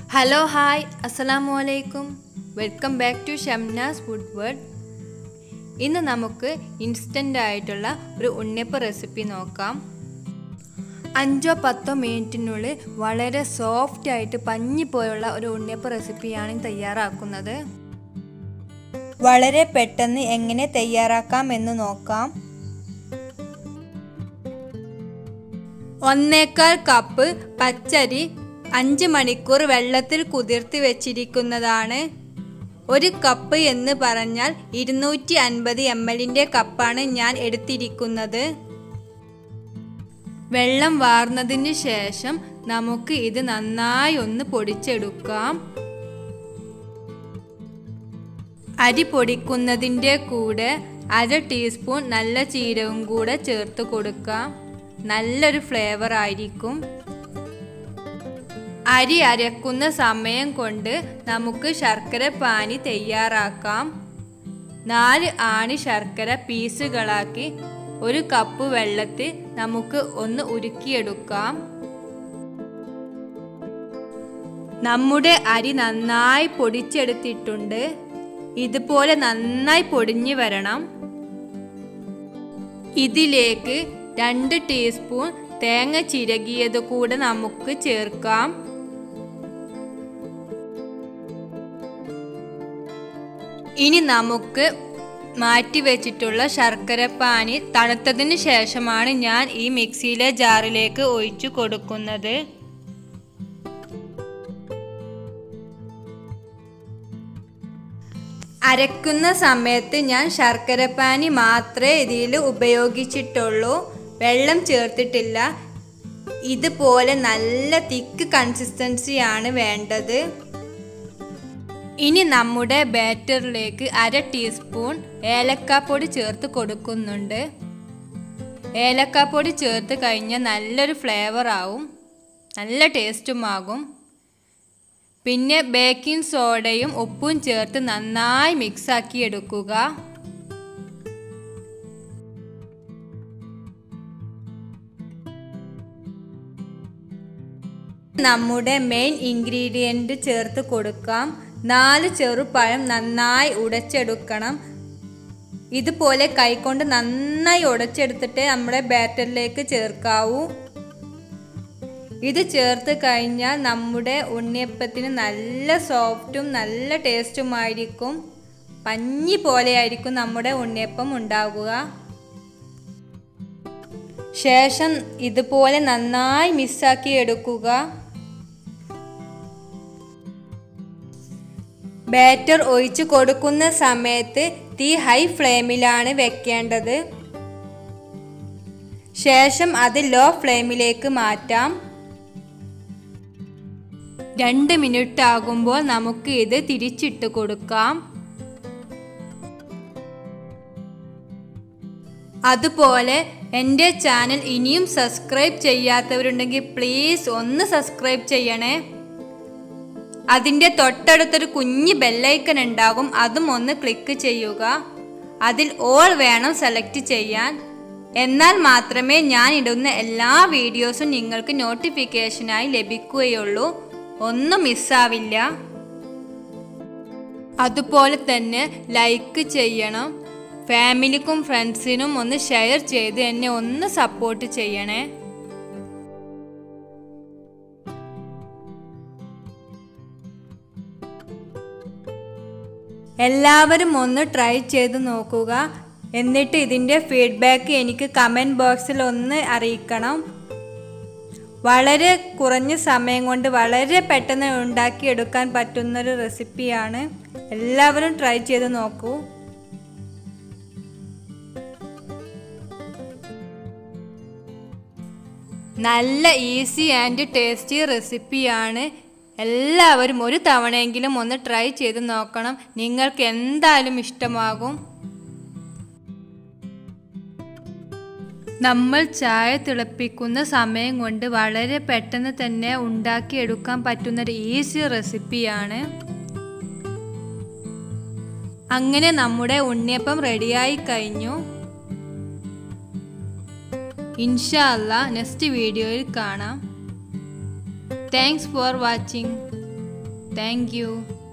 hello hi അസ്സലാമു അലൈക്കും welcome back to Shamnas food world ഇന്ന് നമുക്ക് ഇൻസ്റ്റൻ്റ് ആയിട്ടുള്ള ഒരു ഉണ്ണിയപ്പ റെസിപ്പി നോക്കാം അഞ്ചോ പത്തോ മിനിറ്റിനുള്ളിൽ വളരെ സോഫ്റ്റ് ആയിട്ട് പഞ്ഞി പോലുള്ള ഒരു ഉണ്ണിയപ്പ റെസിപ്പിയാണ് തയ്യാറാക്കുന്നത് വളരെ പെട്ടെന്ന് എങ്ങനെ തയ്യാറാക്കാം എന്ന് നോക്കാം ഒന്നേക്കാൽ കപ്പ് പച്ചരി അഞ്ച് മണിക്കൂർ വെള്ളത്തിൽ കുതിർത്തി വെച്ചിരിക്കുന്നതാണ് ഒരു കപ്പ് എന്ന് പറഞ്ഞാൽ ഇരുന്നൂറ്റി അൻപത് എം എല്ലിൻ്റെ കപ്പാണ് ഞാൻ എടുത്തിരിക്കുന്നത് വെള്ളം വാർന്നതിന് ശേഷം നമുക്ക് ഇത് നന്നായി ഒന്ന് പൊടിച്ചെടുക്കാം അരി പൊടിക്കുന്നതിൻ്റെ കൂടെ അര ടീസ്പൂൺ നല്ല ചീരവും കൂടെ ചേർത്ത് കൊടുക്കാം നല്ലൊരു ഫ്ലേവർ ആയിരിക്കും അരി അരക്കുന്ന സമയം കൊണ്ട് നമുക്ക് ശർക്കര പാനി തയ്യാറാക്കാം നാല് ആണി ശർക്കര പീസുകളാക്കി ഒരു കപ്പ് വെള്ളത്തിൽ നമുക്ക് ഒന്ന് ഉരുക്കിയെടുക്കാം നമ്മുടെ അരി നന്നായി പൊടിച്ചെടുത്തിട്ടുണ്ട് ഇതുപോലെ നന്നായി പൊടിഞ്ഞു വരണം ഇതിലേക്ക് രണ്ട് ടീസ്പൂൺ തേങ്ങ ചിരകിയത് കൂടെ നമുക്ക് ചേർക്കാം ഇനി നമുക്ക് മാറ്റി വെച്ചിട്ടുള്ള ശർക്കര പാനി തണുത്തതിന് ശേഷമാണ് ഞാൻ ഈ മിക്സിയിലെ ജാറിലേക്ക് ഒഴിച്ചു കൊടുക്കുന്നത് അരക്കുന്ന സമയത്ത് ഞാൻ ശർക്കര പാനി മാത്രമേ ഇതിൽ ഉപയോഗിച്ചിട്ടുള്ളൂ വെള്ളം ചേർത്തിട്ടില്ല ഇതുപോലെ നല്ല തിക്ക് കൺസിസ്റ്റൻസിയാണ് വേണ്ടത് ഇനി നമ്മുടെ ബാറ്ററിലേക്ക് അര ടീസ്പൂൺ ഏലക്കാപ്പൊടി ചേർത്ത് കൊടുക്കുന്നുണ്ട് ഏലക്കാപ്പൊടി ചേർത്ത് കഴിഞ്ഞാൽ നല്ലൊരു ഫ്ലേവർ ആവും നല്ല ടേസ്റ്റും ആകും പിന്നെ ബേക്കിംഗ് സോഡയും ഉപ്പും ചേർത്ത് നന്നായി മിക്സാക്കി എടുക്കുക നമ്മുടെ മെയിൻ ഇൻഗ്രീഡിയൻറ്റ് ചേർത്ത് കൊടുക്കാം നാല് ചെറുപഴം നന്നായി ഉടച്ചെടുക്കണം ഇതുപോലെ കൈകൊണ്ട് നന്നായി ഉടച്ചെടുത്തിട്ട് നമ്മുടെ ബാറ്ററിലേക്ക് ചേർക്കാവൂ ഇത് ചേർത്ത് കഴിഞ്ഞാൽ നമ്മുടെ ഉണ്ണിയപ്പത്തിന് നല്ല സോഫ്റ്റും നല്ല ടേസ്റ്റുമായിരിക്കും പഞ്ഞി പോലെയായിരിക്കും നമ്മുടെ ഉണ്ണിയപ്പം ഉണ്ടാകുക ശേഷം ഇതുപോലെ നന്നായി മിസ്സാക്കി എടുക്കുക ബാറ്റർ ഒഴിച്ചു കൊടുക്കുന്ന സമയത്ത് തീ ഹൈ ഫ്ലെയിമിലാണ് വെക്കേണ്ടത് ശേഷം അത് ലോ ഫ്ലെയിമിലേക്ക് മാറ്റാം രണ്ട് മിനിറ്റ് ആകുമ്പോൾ നമുക്ക് ഇത് തിരിച്ചിട്ട് കൊടുക്കാം അതുപോലെ എൻ്റെ ചാനൽ ഇനിയും സബ്സ്ക്രൈബ് ചെയ്യാത്തവരുണ്ടെങ്കിൽ പ്ലീസ് ഒന്ന് സബ്സ്ക്രൈബ് ചെയ്യണേ അതിൻ്റെ തൊട്ടടുത്തൊരു കുഞ്ഞ് ബെല്ലൈക്കൺ ഉണ്ടാകും അതും ഒന്ന് ക്ലിക്ക് ചെയ്യുക അതിൽ ഓൾ വേണം സെലക്ട് ചെയ്യാൻ എന്നാൽ മാത്രമേ ഞാൻ ഇടുന്ന എല്ലാ വീഡിയോസും നിങ്ങൾക്ക് നോട്ടിഫിക്കേഷനായി ലഭിക്കുകയുള്ളൂ ഒന്നും മിസ്സാവില്ല അതുപോലെ തന്നെ ലൈക്ക് ചെയ്യണം ഫാമിലിക്കും ഫ്രണ്ട്സിനും ഒന്ന് ഷെയർ ചെയ്ത് എന്നെ ഒന്ന് സപ്പോർട്ട് ചെയ്യണേ എല്ലാവരും ഒന്ന് ട്രൈ ചെയ്ത് നോക്കുക എന്നിട്ട് ഇതിൻ്റെ ഫീഡ്ബാക്ക് എനിക്ക് കമൻറ്റ് ബോക്സിൽ ഒന്ന് അറിയിക്കണം വളരെ കുറഞ്ഞ സമയം കൊണ്ട് വളരെ പെട്ടെന്ന് ഉണ്ടാക്കിയെടുക്കാൻ പറ്റുന്നൊരു റെസിപ്പിയാണ് എല്ലാവരും ട്രൈ ചെയ്ത് നോക്കൂ നല്ല ഈസി ആൻഡ് ടേസ്റ്റി റെസിപ്പിയാണ് എല്ലാവരും ഒരു തവണയെങ്കിലും ഒന്ന് ട്രൈ ചെയ്ത് നോക്കണം നിങ്ങൾക്ക് എന്തായാലും ഇഷ്ടമാകും നമ്മൾ ചായ തിളപ്പിക്കുന്ന സമയം കൊണ്ട് വളരെ പെട്ടെന്ന് തന്നെ ഉണ്ടാക്കിയെടുക്കാൻ പറ്റുന്ന ഒരു ഈസി റെസിപ്പിയാണ് അങ്ങനെ നമ്മുടെ ഉണ്ണിയപ്പം റെഡിയായി കഴിഞ്ഞു ഇൻഷാ അല്ല നെക്സ്റ്റ് വീഡിയോയിൽ കാണാം thanks for watching thank U